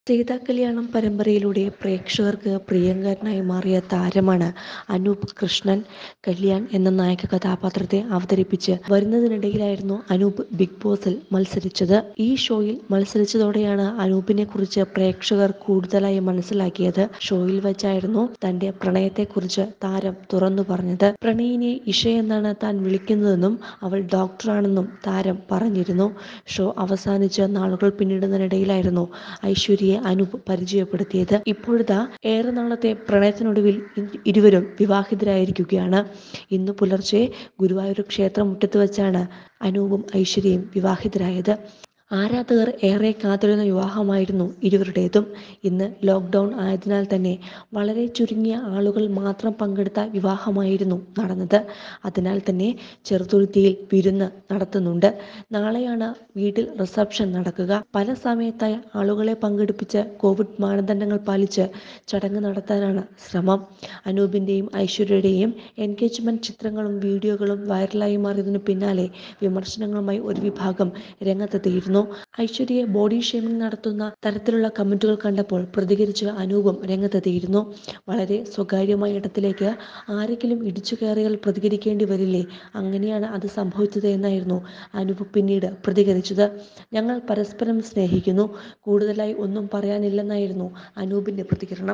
സീതാ കല്യാണം പരമ്പരയിലൂടെ പ്രേക്ഷകർക്ക് പ്രിയങ്കരനായി മാറിയ താരമാണ് അനൂപ് കൃഷ്ണൻ കല്യാൺ എന്ന നായക കഥാപാത്രത്തെ അവതരിപ്പിച്ച് വരുന്നതിനിടയിലായിരുന്നു അനൂപ് ബിഗ് ബോസിൽ മത്സരിച്ചത് ഈ ഷോയിൽ മത്സരിച്ചതോടെയാണ് അനൂപിനെ കുറിച്ച് പ്രേക്ഷകർ കൂടുതലായി മനസ്സിലാക്കിയത് ഷോയിൽ വെച്ചായിരുന്നു തന്റെ പ്രണയത്തെക്കുറിച്ച് താരം തുറന്നു പറഞ്ഞത് പ്രണയിനെ ഇഷ എന്നാണ് താൻ വിളിക്കുന്നതെന്നും അവൾ ഡോക്ടറാണെന്നും താരം പറഞ്ഞിരുന്നു ഷോ അവസാനിച്ച് നാളുകൾ പിന്നിടുന്നതിനിടയിലായിരുന്നു ഐശ്വര്യയെ അനൂപ് പരിചയപ്പെടുത്തിയത് ഇപ്പോഴത്തെ ഏറെ നാളത്തെ പ്രണയത്തിനൊടുവിൽ ഇ- ഇരുവരും വിവാഹിതരായിരിക്കുകയാണ് ഇന്ന് പുലർച്ചെ ഗുരുവായൂർ ക്ഷേത്രമുറ്റത്ത് വെച്ചാണ് അനൂപും ഐശ്വര്യയും വിവാഹിതരായത് ആരാധകർ ഏറെ കാത്തിരുന്ന വിവാഹമായിരുന്നു ഇരുവരുടേതും ഇന്ന് ലോക്ക്ഡൗൺ ആയതിനാൽ തന്നെ വളരെ ചുരുങ്ങിയ ആളുകൾ മാത്രം പങ്കെടുത്ത വിവാഹമായിരുന്നു നടന്നത് അതിനാൽ തന്നെ ചെറുതുരുത്തിയിൽ വിരുന്ന് നടത്തുന്നുണ്ട് നാളെയാണ് വീട്ടിൽ റിസപ്ഷൻ നടക്കുക പല സമയത്തായി ആളുകളെ പങ്കെടുപ്പിച്ച് കോവിഡ് മാനദണ്ഡങ്ങൾ പാലിച്ച് ചടങ്ങ് നടത്താനാണ് ശ്രമം അനൂപിൻ്റെയും ഐശ്വര്യയുടെയും എൻഗേജ്മെന്റ് ചിത്രങ്ങളും വീഡിയോകളും വൈറലായി മാറിയതിനു പിന്നാലെ വിമർശനങ്ങളുമായി ഒരു വിഭാഗം രംഗത്തെത്തിയിരുന്നു ഐശ്വര്യയെ ബോഡി ഷേമിംഗ് നടത്തുന്ന തരത്തിലുള്ള കമന്റുകൾ കണ്ടപ്പോൾ പ്രതികരിച്ച് അനൂപും രംഗത്തെത്തിയിരുന്നു വളരെ സ്വകാര്യമായ ഇടത്തിലേക്ക് ആരെങ്കിലും ഇടിച്ചു കയറിയാൽ പ്രതികരിക്കേണ്ടി വരില്ലേ അങ്ങനെയാണ് അത് സംഭവിച്ചത് എന്നായിരുന്നു അനൂപ് പിന്നീട് പ്രതികരിച്ചത് ഞങ്ങൾ പരസ്പരം സ്നേഹിക്കുന്നു കൂടുതലായി ഒന്നും പറയാനില്ലെന്നായിരുന്നു അനൂപിന്റെ പ്രതികരണം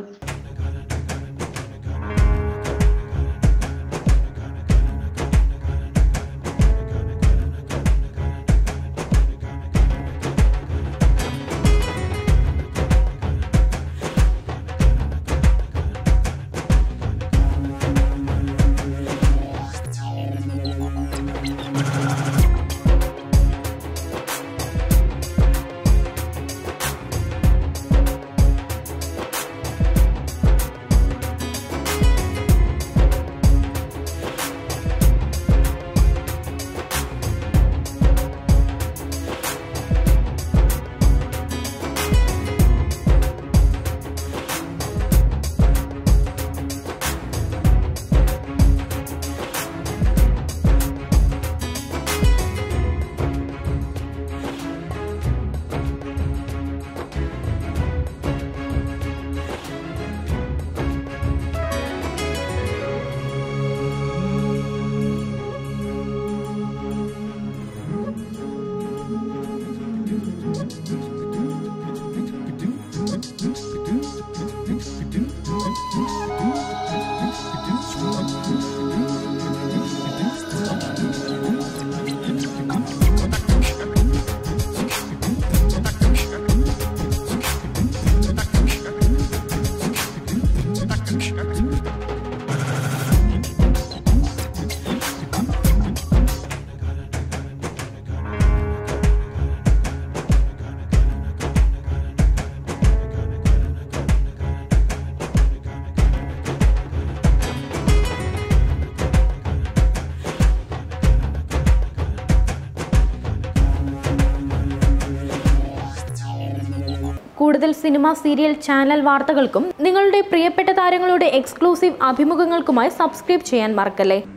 കൂടുതൽ സിനിമ സീരിയൽ ചാനൽ വാർത്തകൾക്കും നിങ്ങളുടെ പ്രിയപ്പെട്ട താരങ്ങളുടെ എക്സ്ക്ലൂസീവ് അഭിമുഖങ്ങൾക്കുമായി സബ്സ്ക്രൈബ് ചെയ്യാൻ മറക്കല്ലേ